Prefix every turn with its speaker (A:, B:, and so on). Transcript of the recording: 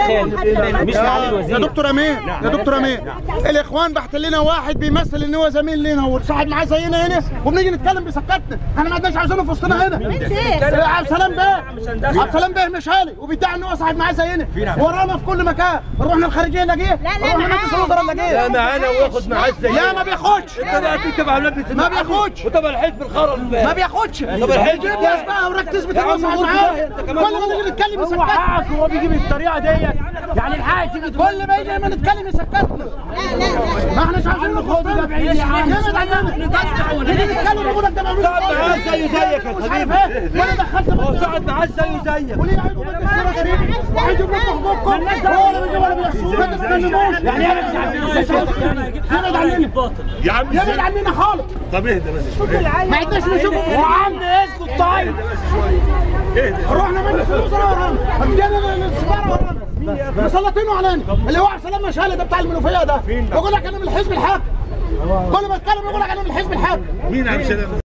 A: خالد مش معالي
B: يا
A: الوزير
B: دكتور امين يا دكتور امين الاخوان بعت لنا واحد بيمثل ان هو زميل لنا وصاحب معاه زينا هنا وبنيجي نتكلم بيسكتنا احنا ما عندناش عايزينه في وسطنا هنا عبد السلام بيه عبد السلام بيه مش هالي وبيدعي ان هو صاحب معاه زينا ورانا في كل مكان رحنا الخارجيه نلاقيه
C: لا،
B: رحنا مجلس الوزراء نلاقيه
D: معانا وياخد معاه ازاي
B: لا ما بياخدش
D: انت بقى تتبع مجلس
B: ما بياخدش
D: وتبع الحزب الخرا
B: ما بياخدش طب
D: الحزب
B: جيب لي اسمها وراك تثبت ان هو صاحب معاه كل ما نيجي نتكلم
E: هو
B: يسكتنا
E: حقك هو بيجي بالطريقه ديت يعني الحق تيجي تقول
B: كل ما يجي لما نتكلم يسكتنا ما احناش عايزين نخوض ده بعيد يا عم ابعد عننا نيجي نتكلم يقول لك ده معمول
D: صعب معاه زيه زيك يا
B: مش عارف
D: حبيبي
B: ايه وانا دخلت
D: هو
B: مجلس
D: صعد معاه زيه زيك
B: وليه عيب مجلس غريب وعيد يجيب لكم حقوقكم ولا بيجي ولا بيحسوا ما تستنموش يعني انا مش عارف يبعد عننا
F: يا عم
B: يبعد عننا خالص
F: طب اهدى بس شويه
B: ما عدناش نشوفه
E: يا عم اسكت طيب
B: رحنا مجلس الوزراء ورانا ادينا السفاره ورانا مسلطينه علينا اللي هو عبد السلام مشالي ده بتاع المنوفيه ده بيقول لك انا من الحزب الحاكم كل ما اتكلم يقول لك انا من الحزب الحاكم
F: مين عم سلام